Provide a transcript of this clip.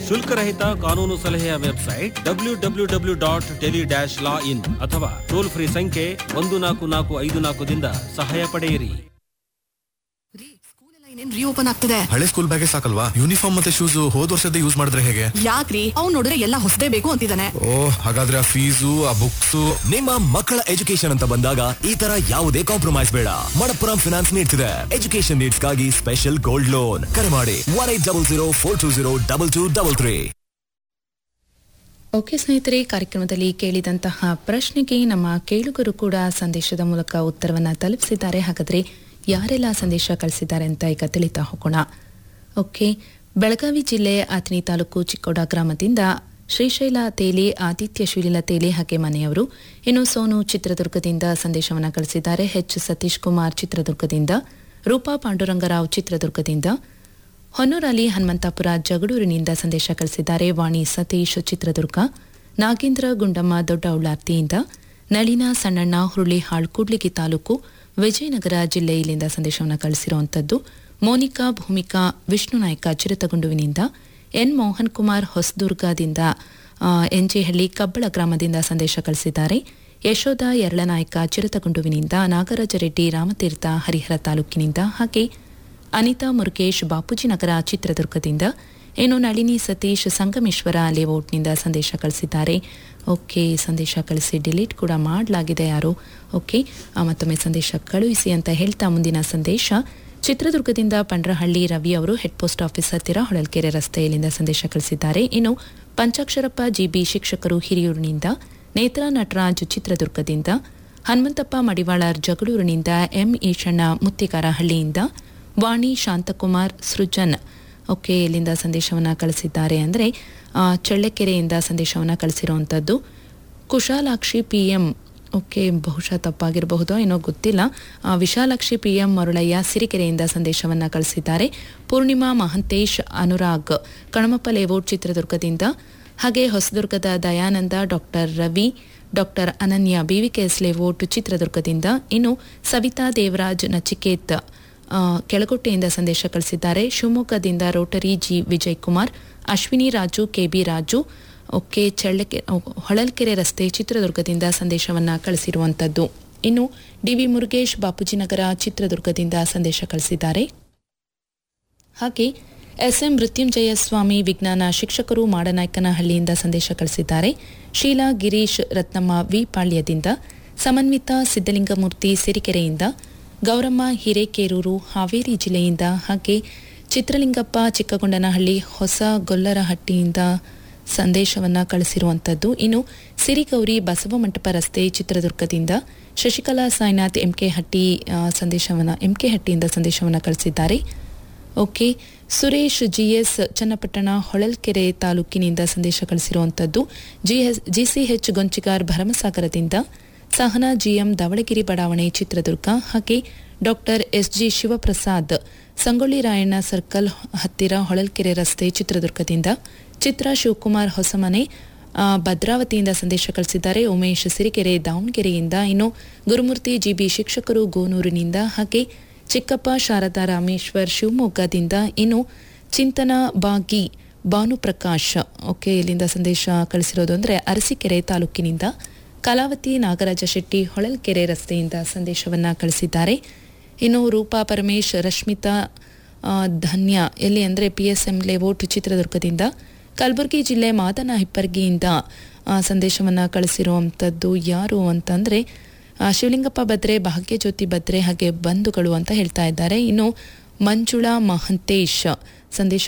ಶುಲ್ಕರಹಿತ ಕಾನೂನು ಸಲಹೆಯ website W W W dot tele dash law in ಅಥವಾ ಟೋಲ್ ಫ್ರೀ ಸಂಖ್ಯೆ ಒಂದು ನಾಲ್ಕು ನಾಲ್ಕು ಐದು ನಾಲ್ಕದಿಂದ ಸಹಾಯ ಪಡೆಯಿರಿ ಸ್ಕೂಲ್ ಎಲ್ಲ ಇನ್ನೇನ್ ರೀಓಪನ್ ಆಗ್ತದೆ ಹಳೆ ಸ್ಕೂಲ್ ಬ್ಯಾಗೆ ಸಾಕಲ್ವಾ ಯೂನಿಫಾರ್ಮ್ ಮತ್ತೆ ಶೂಸ್ ಹೋದ್ ವರ್ಷದ ಯೂಸ್ ಮಾಡಿದ್ರೆ ಹೇಗೆ ಯಾಕ್ರಿ ಅವ್ನ್ ನೋಡಿದ್ರೆ ಎಲ್ಲ ಹೊಸದೇ ಬೇಕು ಅಂತಿದ್ದಾನೆ ಓ ಹಾಗಾದ್ರೆ ಆ ಫೀಸು ಆ ಬುಕ್ಸು ನಿಮ್ಮ ಮಕ್ಕಳ ಎಜುಕೇಶನ್ ಅಂತ ಬಂದಾಗ ಈ ತರ ಯಾವುದೇ ಕಾಂಪ್ರಮೈಸ್ ಬೇಡ ಮಣಪ್ಪುರಂ ಫಿನಾನ್ಸ್ ನೀಡ್ತಿದೆ ಎಜುಕೇಶನ್ ನೀಡ್ಸ್ಗಾಗಿ ಸ್ಪೆಷಲ್ ಗೋಲ್ಡ್ ಲೋನ್ ಕರೆ ಮಾಡಿ one eight double zero four two zero double two double three okay ಸ್ನೇಹಿತರೆ ಕಾರ್ಯಕ್ರಮದಲ್ಲಿ ಕೇಳಿದಂತಹ ಪ್ರಶ್ನೆಗೆ ನಮ್ಮ ಕೇಳುಗರು ಕೂಡ ಸಂದೇಶದ ಮೂಲಕ ಉತ್ತರವನ್ನು ತಲುಪಿಸಿದ್ದಾರೆ ಹಾಗಾದರೆ ಯಾರೆಲ್ಲ ಸಂದೇಶ ಕಳಿಸಿದ್ದಾರೆ ಅಂತ ಈಗ ತಿಳಿತಾ ಹೋಗೋಣ ಓಕೆ ಬೆಳಗಾವಿ ಜಿಲ್ಲೆ ಅಥಣಿ ತಾಲೂಕು ಚಿಕ್ಕೋಡ ಗ್ರಾಮದಿಂದ ಶ್ರೀಶೈಲ ತೇಲಿ ಆದಿತ್ಯ ಶ್ರೀಲ ತೇಲಿ ಹಾಗೆ ಮನೆಯವರು ಇನ್ನು ಸೋನು ಚಿತ್ರದುರ್ಗದಿಂದ ಸಂದೇಶವನ್ನು ಕಳಿಸಿದ್ದಾರೆ ಎಚ್ ಸತೀಶ್ ಕುಮಾರ್ ಚಿತ್ರದುರ್ಗದಿಂದ ರೂಪಾ ಪಾಂಡುರಂಗರಾವ್ ಚಿತ್ರದುರ್ಗದಿಂದ ಹೊನ್ನೂರಲ್ಲಿ ಹನುಮಂತಾಪುರ ಜಗಳೂರಿನಿಂದ ಸಂದೇಶ ಕಳಿಸಿದ್ದಾರೆ ವಾಣಿ ಸತೀಶ್ ಚಿತ್ರದುರ್ಗ ನಾಗೇಂದ್ರ ಗುಂಡಮ್ಮ ದೊಡ್ಡ ಉಳ್ಳಾರ್ತಿಯಿಂದ ನಳಿನ ಸಣ್ಣಣ್ಣ ಹುರುಳಿ ಕೂಡ್ಲಿಗಿ ತಾಲೂಕು ವಿಜಯನಗರ ಜಿಲ್ಲೆಯಲ್ಲಿಂದ ಸಂದೇಶವನ್ನು ಕಳಿಸಿರುವಂಥದ್ದು ಮೋನಿಕಾ ಭೂಮಿಕಾ ವಿಷ್ಣು ನಾಯ್ಕ ಚಿರತಗುಂಡುವಿನಿಂದ ಎನ್ ಮೋಹನ್ ಕುಮಾರ್ ಹೊಸದುರ್ಗದಿಂದ ಆ, ಎನ್ಜೆಹಳ್ಳಿ ಕಬ್ಬಳ ಗ್ರಾಮದಿಂದ ಸಂದೇಶ ಕಳಿಸಿದ್ದಾರೆ ಯಶೋಧ ಯರಳನಾಯ್ಕ ಚಿರತಗುಂಡುವಿನಿಂದ ನಾಗರಾಜ ರೆಡ್ಡಿ ರಾಮತೀರ್ಥ ಹರಿಹರ ತಾಲೂಕಿನಿಂದ ಹಾಗೆ ಅನಿತಾ ಮುರುಗೇಶ್ ಬಾಪೂಜಿನಗರ ಚಿತ್ರದುರ್ಗದಿಂದ ಏನು ನಳಿನಿ ಸತೀಶ್ ಸಂಗಮೇಶ್ವರ ಲೇಔಟ್ನಿಂದ ಸಂದೇಶ ಕಳಿಸಿದ್ದಾರೆ ಓಕೆ ಸಂದೇಶ ಕಳಿಸಿ ಡಿಲೀಟ್ ಕೂಡ ಮಾಡಲಾಗಿದೆ ಯಾರು ಓಕೆ ಆ, ಮತ್ತೊಮ್ಮೆ ಸಂದೇಶ ಕಳುಹಿಸಿ ಅಂತ ಹೇಳ್ತಾ ಮುಂದಿನ ಸಂದೇಶ ಚಿತ್ರದುರ್ಗದಿಂದ ಪಂಡ್ರಹಳ್ಳಿ ರವಿ ಅವರು ಹೆಡ್ ಪೋಸ್ಟ್ ಆಫೀಸ್ ಹತ್ತಿರ ಹೊಳಲ್ಕೆರೆ ರಸ್ತೆಯಲ್ಲಿಂದ ಸಂದೇಶ ಕಳಿಸಿದ್ದಾರೆ ಇನ್ನು ಪಂಚಾಕ್ಷರಪ್ಪ ಜಿಬಿ ಶಿಕ್ಷಕರು ಹಿರಿಯೂರಿನಿಂದ ನೇತ್ರ ನಟರಾಜ್ ಚಿತ್ರದುರ್ಗದಿಂದ ಹನುಮಂತಪ್ಪ ಮಡಿವಾಳರ್ ಜಗಳೂರಿನಿಂದ ಎಂ ಈಶಣ್ಣ ಮುತ್ತಿಗಾರಹಳ್ಳಿಯಿಂದ ವಾಣಿ ಶಾಂತಕುಮಾರ್ ಸೃಜನ್ ಓಕೆ ಇಲ್ಲಿಂದ ಸಂದೇಶವನ್ನು ಕಳಿಸಿದ್ದಾರೆ ಅಂದರೆ ಚಳ್ಳಕೆರೆಯಿಂದ ಸಂದೇಶವನ್ನು ಕಳಿಸಿರುವಂಥದ್ದು ಕುಶಾಲಾಕ್ಷಿ ಪಿ ಎಂ ಓಕೆ ಬಹುಶಃ ತಪ್ಪಾಗಿರಬಹುದು ಏನೋ ಗೊತ್ತಿಲ್ಲ ಆ, ವಿಶಾಲಾಕ್ಷಿ ಪಿ ಎಂ ಮರುಳಯ್ಯ ಸಿರಿಕೆರೆಯಿಂದ ಸಂದೇಶವನ್ನು ಕಳಿಸಿದ್ದಾರೆ ಪೂರ್ಣಿಮಾ ಮಹಂತೇಶ್ ಅನುರಾಗ್ ಕಣಮಪ್ಪ ಲೇಔಟ್ ಚಿತ್ರದುರ್ಗದಿಂದ ಹಾಗೆ ಹೊಸದುರ್ಗದ Dayananda doctor Ravi doctor Ananya BVKS layout ಚಿತ್ರದುರ್ಗದಿಂದ ಇನ್ನು ಸವಿತಾ ದೇವರಾಜ್ ನಚಿಕೇತ್ ಆ, ಕೆಳಗುಟ್ಟೆಯಿಂದ ಸಂದೇಶ ಕಳಿಸಿದ್ದಾರೆ ಶಿವಮೊಗ್ಗದಿಂದ Rotary G Vijay Kumar Ashwini Raju KB Raju okay Challake Holalkere ರಸ್ತೆ ಚಿತ್ರದುರ್ಗದಿಂದ ಸಂದೇಶವನ್ನ ಕಳಿಸಿರುವಂಥದ್ದು ಇನ್ನು ಡಿವಿ ಮುರುಗೇಶ್ ಬಾಪೂಜಿನಗರ ಚಿತ್ರದುರ್ಗದಿಂದ ಸಂದೇಶ ಕಳಿಸಿದ್ದಾರೆ ಹಾಗೆ ಎಸ್ಎಂ ಮೃತ್ಯುಂಜಯ ಸ್ವಾಮಿ ವಿಜ್ಞಾನ ಶಿಕ್ಷಕರು ಮಾಡನಾಯಕನಹಳ್ಳಿಯಿಂದ ಸಂದೇಶ ಕಳಿಸಿದ್ದಾರೆ ಶೀಲಾ ಗಿರೀಶ್ ರತ್ನಮ್ಮ ವಿ ಪಾಳ್ಯದಿಂದ ಸಮನ್ವಿತ ಸಿದ್ದಲಿಂಗಮೂರ್ತಿ ಸಿರಿಕೆರೆಯಿಂದ ಗೌರಮ್ಮ ಹಿರೇಕೇರೂರು ಹಾವೇರಿ ಜಿಲ್ಲೆಯಿಂದ ಹಾಗೆ ಚಿತ್ರಲಿಂಗಪ್ಪ ಚಿಕ್ಕಗೊಂಡನಹಳ್ಳಿ ಹೊಸ ಗೊಲ್ಲರಹಟ್ಟಿಯಿಂದ ಸಂದೇಶವನ್ನ ಕಳಿಸಿರುವಂಥದ್ದು ಇನ್ನು ಸಿರಿಗೌರಿ ಬಸವಮಂಟಪ ರಸ್ತೆ ಚಿತ್ರದುರ್ಗದಿಂದ ಶಶಿಕಲಾ ಸಾಯಿನಾಥ್ ಎಂಕೆ ಹಟ್ಟಿ ಆ, ಸಂದೇಶವನ್ನ ಎಂಕೆ ಹಟ್ಟಿಯಿಂದ ಸಂದೇಶವನ್ನ ಕಳಿಸಿದ್ದಾರೆ ಓಕೆ ಸುರೇಶ್ ಜಿಎಸ್ ಚನ್ನಪಟ್ಟಣ ಹೊಳಲ್ಕೆರೆ ತಾಲೂಕಿನಿಂದ ಸಂದೇಶ ಕಳಿಸಿರುವಂಥದ್ದು ಜಿಎಸ್ ಜಿಸಿಎಚ್ ಗೊಂಚಿಗಾರ್ ಭರಮಸಾಗರದಿಂದ ಸಹನಾ ಜಿಎಂ ಧವಳಗಿರಿ ಬಡಾವಣೆ ಚಿತ್ರದುರ್ಗ ಹಾಗೆ doctor SG Shivaprasad Sangolli Rayanna circle ಹತ್ತಿರ ಹೊಳಲ್ಕೆರೆ ರಸ್ತೆ ಚಿತ್ರದುರ್ಗದಿಂದ ಚಿತ್ರ ಶಿವಕುಮಾರ್ ಹೊಸಮನೆ ಆ, ಭದ್ರಾವತಿಯಿಂದ ಸಂದೇಶ ಕಳಿಸಿದ್ದಾರೆ ಉಮೇಶ್ ಸಿರಿಕೆರೆ ದಾವಣಗೆರೆಯಿಂದ ಇನ್ನು ಗುರುಮೂರ್ತಿ ಜಿಬಿ ಶಿಕ್ಷಕರು ಗೋನೂರಿನಿಂದ ಹಾಗೆ ಚಿಕ್ಕಪ್ಪ ಶಾರದಾ ರಾಮೇಶ್ವರ್ ಶಿವಮೊಗ್ಗದಿಂದ ಇನ್ನು ಚಿಂತನ ಬಾಗಿ ಭಾನುಪ್ರಕಾಶ್ ಓಕೆ ಇಲ್ಲಿಂದ ಸಂದೇಶ ಕಳಿಸಿರೋದು ಅಂದರೆ ಅರಸೀಕೆರೆ ತಾಲೂಕಿನಿಂದ ಕಲಾವತಿ ನಾಗರಾಜ ಶೆಟ್ಟಿ ಹೊಳಲ್ಕೆರೆ ರಸ್ತೆಯಿಂದ ಸಂದೇಶವನ್ನು ಕಳಿಸಿದ್ದಾರೆ ಇನ್ನು ರೂಪಾ ಪರಮೇಶ್ ರಶ್ಮಿತಾ ಆ, ಧನ್ಯ ಎಲ್ಲಿ ಅಂದರೆ ಪಿ ಎಸ್ ಎಂ ಲೇಔಟ್ ಚಿತ್ರದುರ್ಗದಿಂದ ಕಲಬುರಗಿ ಜಿಲ್ಲೆ ಮಾದನ ಹಿಪ್ಪರ್ಗಿಯಿಂದ ಸಂದೇಶವನ್ನು ಕಳಿಸಿರುವಂಥದ್ದು ಯಾರು ಅಂತಂದರೆ ಶಿವಲಿಂಗಪ್ಪ ಬದ್ರೆ ಭಾಗ್ಯಜ್ಯೋತಿ ಬದ್ರೆ ಹಾಗೆ ಬಂಧುಗಳು ಅಂತ ಹೇಳ್ತಾ ಇದ್ದಾರೆ ಇನ್ನು ಮಂಜುಳಾ ಮಹಂತೇಶ್ ಸಂದೇಶ